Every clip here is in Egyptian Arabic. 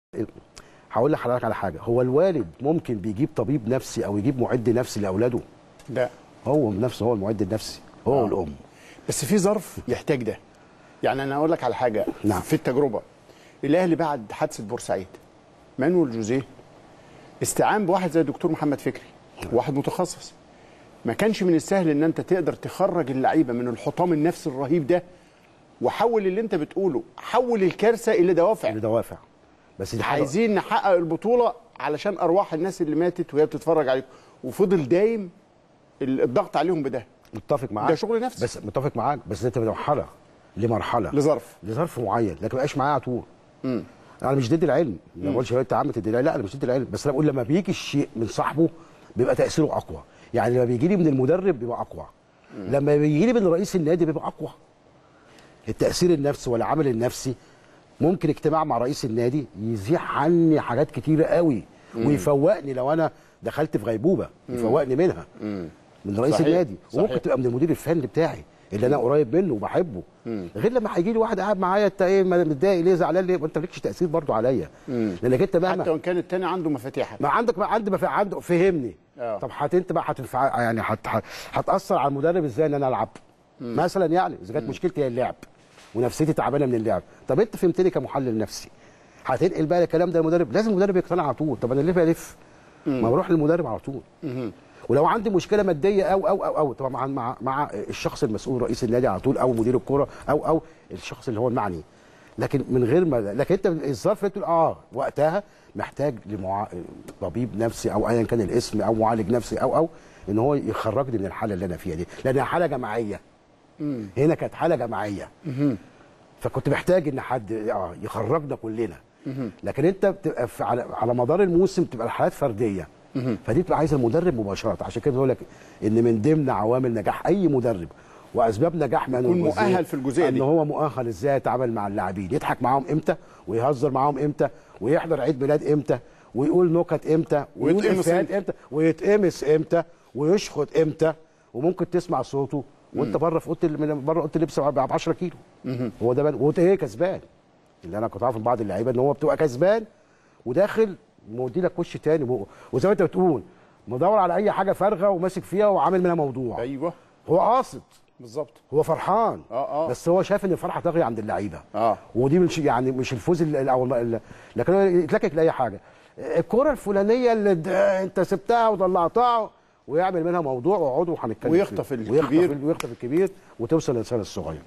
هقول لحضرتك على حاجه هو الوالد ممكن بيجيب طبيب نفسي او يجيب معد نفسي لاولاده لا هو بنفسه هو المعد النفسي هو آه. والام بس في ظرف يحتاج ده يعني انا اقول لك على حاجه نعم. في التجربه الاهلي بعد حادثه بورسعيد مانويل جوزيه استعان بواحد زي الدكتور محمد فكري واحد متخصص ما كانش من السهل ان انت تقدر تخرج اللعيبه من الحطام النفسي الرهيب ده وحول اللي انت بتقوله حول الكارثه الى دوافع لدوافع بس دي حاجه عايزين نحقق البطوله علشان ارواح الناس اللي ماتت وهي بتتفرج عليكم وفضل دايم ال- الضغط عليهم بده متفق معاك ده شغل نفسي. بس متفق معاك بس انت من مرحله لمرحله لظرف لظرف معين لكن ما يبقاش معايا على طول انا مش ضد العلم ما بقولش انت عم ضد العلم لا انا مش ضد العلم بس انا بقول لما بيجي الشيء من صاحبه بيبقى تاثيره اقوى يعني لما بيجي لي من المدرب بيبقى اقوى لما بيجي لي من رئيس النادي بيبقى اقوى التاثير النفسي والعمل النفسي ممكن اجتماع مع رئيس النادي يزيح عني حاجات كتيره قوي ويفوقني لو انا دخلت في غيبوبه يفوقني منها من رئيس صحيح، النادي وممكن صحيح. تبقى من المدير الفني بتاعي اللي انا قريب منه وبحبه غير لما هيجي لي واحد قاعد معايا انت ايه ما متضايق ليه زعلان ليه وانت مالكش تاثير برضو عليا لانك انت مهما حتى وان كان التاني عنده مفاتيحك ما عندك ما عندي ما في عنده فهمني آه. طب هت انت بقى هتنفع يعني هت هت- هتاثر على المدرب ازاي ان انا العب مثلا يعني اذا كانت مشكلتي هي اللعب ونفسيتي تعبانه من اللعب طب انت فهمتني كمحلل نفسي هتنقل بقى الكلام ده للمدرب لازم المدرب يقتنع على طول طب انا ليه بلف ما بروح للمدرب على طول ولو عندي مشكله ماديه او او او او طبعا مع مع, مع الشخص المسؤول رئيس النادي على طول او مدير الكوره او او الشخص اللي هو المعني لكن من غير ما لكن انت الظرف تقول اه وقتها محتاج لمع... طبيب نفسي او ايا كان الاسم او معالج نفسي او او ان هو يخرجني من الحاله اللي انا فيها دي لانها حاله جماعيه هنا كانت حاله جماعيه فكنت محتاج ان حد اه يخرجنا كلنا لكن انت بتبقى في على, على مدار الموسم بتبقى الحالات فرديه فدي بتبقى عايزه المدرب مباشره عشان كده بقول لك ان من ضمن عوامل نجاح اي مدرب واسباب نجاح من يكون مؤهل في الجزئية ان دي. هو مؤهل ازاي يتعامل مع اللاعبين يضحك معاهم امتى ويهزر معاهم امتى ويحضر عيد ميلاد امتى ويقول نكت امتى ويقول ويتقمص افيهات امتى. امتى ويتقمص امتى ويشخط امتى وممكن تسمع صوته وانت بره في اوضه ال- من بره اوضه اللبس ب 10 كيلو هو ده بقى- وانت ايه كسبان اللي انا كنت عارف من بعض اللعيبه ان هو بتبقى كسبان وداخل مودي لك وش تاني و- وزي ما انت بتقول مدور على اي حاجه فارغه وماسك فيها وعامل منها موضوع ايوه هو قاصد بالظبط هو فرحان آه، آه. بس هو شايف ان الفرحه طاغيه عند اللعيبه آه. ودي مش يعني مش الفوز ال- او ال- لكن هو يتلكك لاي حاجه الكره الفلانيه اللي د- انت سبتها وطلعتها ويعمل منها موضوع ويقعدوا وهنتكلم ويخطف فيه. الكبير. ويخطف, ويخطف الكبير وتوصل للانسان الصغير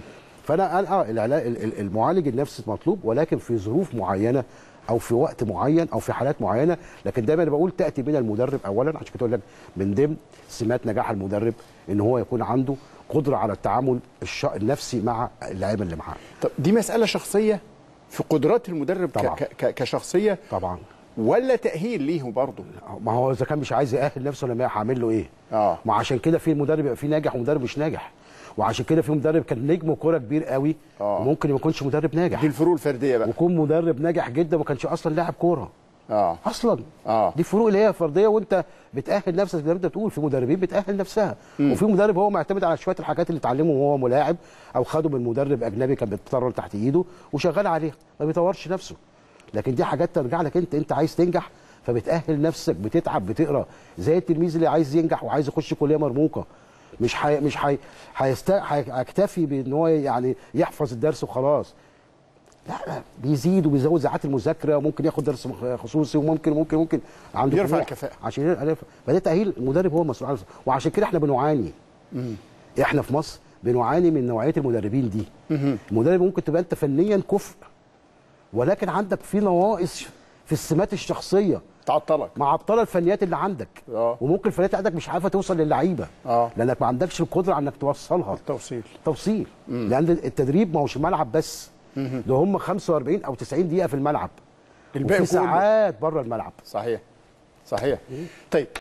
فانا انا اه العلاج ال- ال- المعالج النفسي مطلوب ولكن في ظروف معينه او في وقت معين او في حالات معينه لكن دايما انا بقول تاتي من المدرب اولا عشان كده اقول لك من ضمن سمات نجاح المدرب ان هو يكون عنده قدره على التعامل الش- النفسي مع اللعيبه اللي معاه طب دي مساله شخصيه في قدرات المدرب ك- طبعاً. ك- ك- كشخصيه طبعا ولا تاهيل ليهم برضه ما هو اذا كان مش عايز يأهل نفسه انا ما هعمل له ايه آه. ما عشان كده في مدرب يبقى فيه ناجح ومدرب مش ناجح وعشان كده في مدرب كان نجم كوره كبير قوي آه. وممكن ما يكونش مدرب ناجح دي الفروق الفرديه بقى ويكون مدرب ناجح جدا وما كانش اصلا لاعب كوره اه اصلا آه. دي فروق اللي هي فرديه وانت بتاهل نفسك زي ما انت بتقول في مدربين بتاهل نفسها وفي مدرب هو معتمد على شويه الحاجات اللي اتعلمهم وهو ملاعب او خده من مدرب اجنبي كان بيتطرل تحت ايده وشغال عليها ما بيطورش نفسه لكن دي حاجات ترجع لك انت انت عايز تنجح فبتاهل نفسك بتتعب بتقرا زي التلميذ اللي عايز ينجح وعايز يخش كليه مرموقه مش حي... مش حي... هيست... هيكتفي بان هو يعني يحفظ الدرس وخلاص لا لا بيزيد وبيزود ساعات المذاكره وممكن ياخد درس مخ- خصوصي وممكن ممكن ممكن عنده يرفع طموح الكفاءة. عشان يرفع فده تاهيل المدرب هو المسؤول عنه وعشان كده احنا بنعاني احنا في مصر بنعاني من نوعيه المدربين دي المدرب ممكن تبقى انت فنيا كفء ولكن عندك في نواقص في السمات الشخصيه تعطلك معطله الفنيات اللي عندك آه. وممكن الفنيات عندك مش عارفه توصل للعيبه آه. لانك ما عندكش القدره على انك توصلها التوصيل توصيل لان التدريب ما هوش ملعب بس ده هم 45 او 90 دقيقه في الملعب الباقي وفي كله. ساعات بره الملعب صحيح صحيح طيب